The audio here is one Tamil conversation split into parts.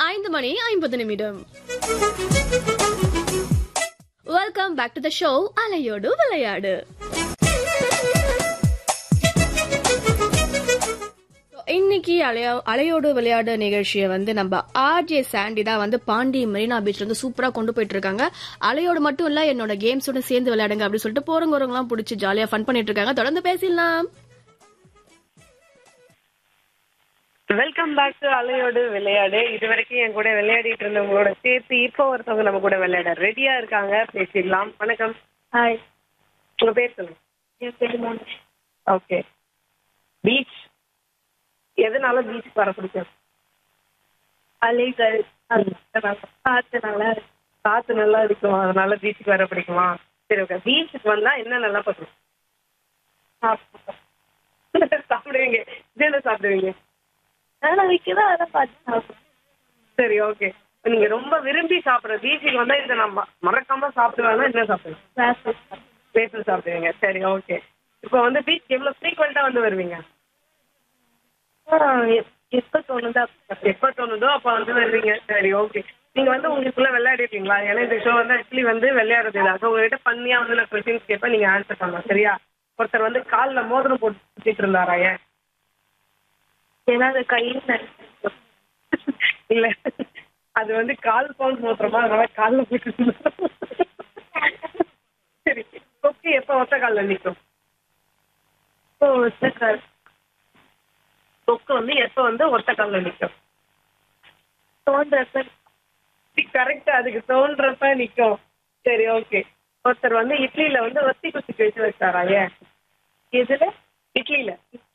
ஐந்து மணி ஐம்பது நிமிடம் welcome back to the show அலையோடு விளையாடு இன்னைக்கு அலையோ அலையோடு விளையாடு நிகழ்ச்சியை வந்து நம்ம ஆர்ஜே சாண்டி தான் வந்து பாண்டி மெரினா பீச்ல இருந்து சூப்பரா கொண்டு போயிட்டு இருக்காங்க அலையோடு மட்டும் இல்ல என்னோட கேம்ஸோட சேர்ந்து விளையாடுங்க அப்படின்னு சொல்லிட்டு போறவங்க பிடிச்சி ஜாலியா ஃபன் பண்ணிட்டு இருக்காங்க தொடர்ந்து பேசிடலாம் வெல்கம் பேக் டு அலையோடு விளையாடு இது வரைக்கும் என் கூட விளையாடிட்டு இருந்தவங்களோட சேர்த்து இப்போ ஒருத்தவங்க நம்ம கூட விளையாட ரெடியா இருக்காங்க பேசிடலாம் வணக்கம் ஹாய் உங்க பேர் சொல்லுங்க என் பேர் மோனி ஓகே பீச் எதனால பீச் வர பிடிக்கும் அலைகள் காற்று நல்லா இருக்கு காத்து நல்லா இருக்கும் அதனால பீச்சுக்கு வர பிடிக்குமா சரி ஓகே பீச்சுக்கு வந்தா என்ன நல்லா பண்ணும் சாப்பிடுவீங்க இது என்ன சாப்பிடுவீங்க நல்லா விற்கதான் அதை பார்த்து சாப்பிடுவேன் சரி ஓகே நீங்க ரொம்ப விரும்பி சாப்பிடுற பீச்சுக்கு வந்தா இதை நம்ம மறக்காம சாப்பிடுவாங்கன்னா என்ன சாப்பிடுவீங்க கிளாஸஸ் பேசல் சாப்பிடுவீங்க சரி ஓகே இப்போ வந்து பீச் எவ்வளவு ஃப்ரீக்வெண்டா வந்து வருவீங்க எப்போ தோணுதோ அப்போ எப்போ தோணுதோ அப்போ வந்து வருவீங்க சரி ஓகே நீங்க வந்து உங்களுக்குள்ள விளையாடிருக்கீங்களா ஏன்னா இந்த ஷோ வந்து ஆக்சுவலி வந்து விளையாடுறது இல்லை அது உங்ககிட்ட பண்ணியா வந்து நான் கொஸ்டின்ஸ் கேட்பேன் நீங்க ஆன்சர் பண்ணலாம் சரியா ஒருத்தர் வந்து காலில் மோதிரம் போட்டு சுத்திட்டு இருந்தாரா ஏன் ஏன்னா அது கையில் நினைச்சேன் இல்ல அது வந்து கால் பவுண்ட் மோதிரமா அதனால காலில் போட்டு இருந்தாரு. சரி கொக்கி எப்போ ஒத்த காலில் நிற்கும் இப்போ ஒத்தக்கால் கொக்கு வந்து எப்போ வந்து ஒத்த காலில் நிற்கும் தோன்றப்ப கரெக்ட் அதுக்கு தோன்றப்ப நிக்கும் சரி ஓகே ஒருத்தர் வந்து இட்லியில வந்து ஒத்தி குத்தி வச்சு வச்சாரா ஏன் எதுல இட்லியில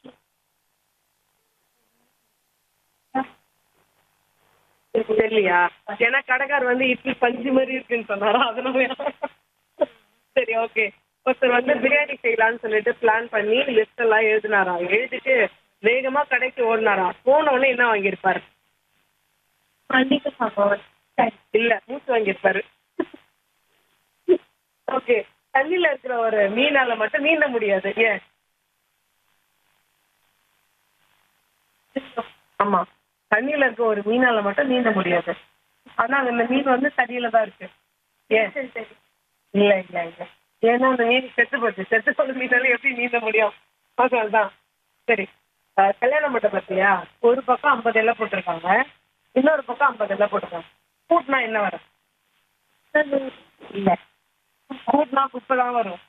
தெரியலையா ஏன்னா கடைக்கார் வந்து இட்லி பஞ்சு மாதிரி இருக்குன்னு சொன்னாரா அதனால சரி ஓகே ஒருத்தர் வந்து பிரியாணி செய்யலாம்னு சொல்லிட்டு பிளான் பண்ணி லிஸ்ட் எல்லாம் எழுதினாரா எழுதிட்டு வேகமா கடைக்கு ஓடினாரா போன உடனே என்ன வாங்கியிருப்பாரு மல்லிகை சாப்பாடு இல்ல மூச்சு வாங்கியிருப்பாரு ஓகே தண்ணியில இருக்கிற ஒரு மீனால மட்டும் நீந்த முடியாது ஏன் ஆமா தண்ணியில இருக்க ஒரு மீனால மட்டும் நீந்த முடியாது ஆனா அந்த மீன் வந்து தண்ணியில தான் இருக்கு ஏன் சரி சரி இல்ல இல்ல இல்ல ஏன்னா அந்த மீன் செத்து போச்சு செத்து போன மீனால எப்படி நீந்த முடியும் அதனால்தான் சரி அஹ் கல்யாண மண்டபத்தியா ஒரு பக்கம் ஐம்பது எல்லாம் போட்டிருக்காங்க இன்னொரு பக்கம் ஐம்பது எல்லாம் போட்டிருக்காங்க கூட்டினா என்ன வரும் இல்ல கூட்டினா குப்பை தான் வரும்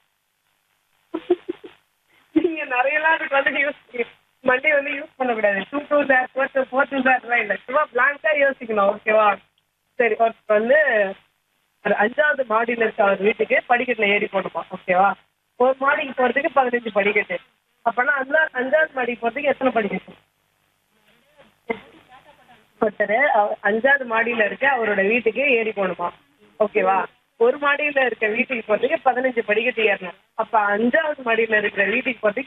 நீங்க நிறைய எல்லாம் அதுக்கு வந்து யூஸ் மண்டே வந்து யூஸ் பண்ணக்கூடாது டூ டூ சார் ஃபோர் டூ ஃபோர் டூ சார்லாம் இல்லை சும்மா பிளாங்கா யோசிக்கணும் ஓகேவா சரி ஒருத்தர் வந்து ஒரு அஞ்சாவது மாடியில் இருக்க அவர் வீட்டுக்கு படிக்கட்டில் ஏறி போடுமா ஓகேவா ஒரு மாடிக்கு போகிறதுக்கு பதினஞ்சு படிக்கட்டு அப்போனா அந்த அஞ்சாவது மாடிக்கு போகிறதுக்கு எத்தனை படிக்கட்டு ஒருத்தர் அவ- அஞ்சாவது மாடியில இருக்க அவரோட வீட்டுக்கு ஏறி போகணுமா ஓகேவா ஒரு மாடியில இருக்க வீட்டுக்கு போறதுக்கு பதினஞ்சு படிக்கட்டு ஏறணும் அப்ப அஞ்சாவது மாடியில இருக்கிற வீட்டுக்கு போறதுக்கு